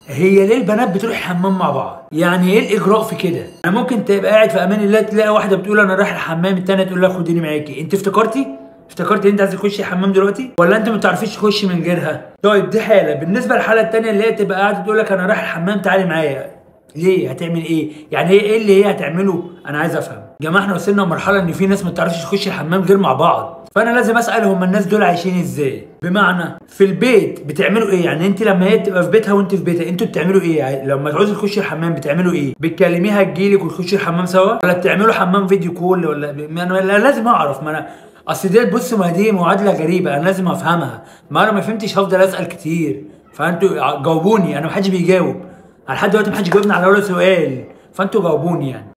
هي ليه البنات بتروح الحمام مع بعض يعني ايه الاجراء في كده انا ممكن تبقى قاعد في امان الله تلاقي واحده بتقول انا رايح الحمام التانيه تقول لها خديني معاكي انت افتكرتي افتكرتي ان انت عايز تخشي الحمام دلوقتي ولا انت ما بتعرفيش تخشي من غيرها طيب دي حاله بالنسبه للحاله التانيه اللي هي تبقى قاعده تقول لك انا رايح الحمام تعالي معايا ليه هتعمل ايه يعني هي ايه اللي هي هتعمله انا عايز افهم يا جماعه احنا وصلنا لمرحله ان في ناس ما بتعرفش تخش الحمام غير مع بعض فانا لازم اسال هم الناس دول عايشين ازاي بمعنى في البيت بتعملوا ايه يعني انت لما هي تبقى في بيتها وانت في بيتها انتوا بتعملوا ايه يعني لما تعوزوا تخشي الحمام بتعملوا ايه بتكلميها تجيلك وتخشوا الحمام سوا ولا بتعملوا حمام فيديو كول ولا ما انا لا- لازم اعرف ما انا اصل دي بص ما دي معادله غريبه انا لازم افهمها ما انا ما فهمتش هفضل اسال كتير فانتوا جاوبوني انا ما حدش بيجاوب على لحد دلوقتي ما حدش جاوبني على ولا سؤال فانتوا جاوبوني يعني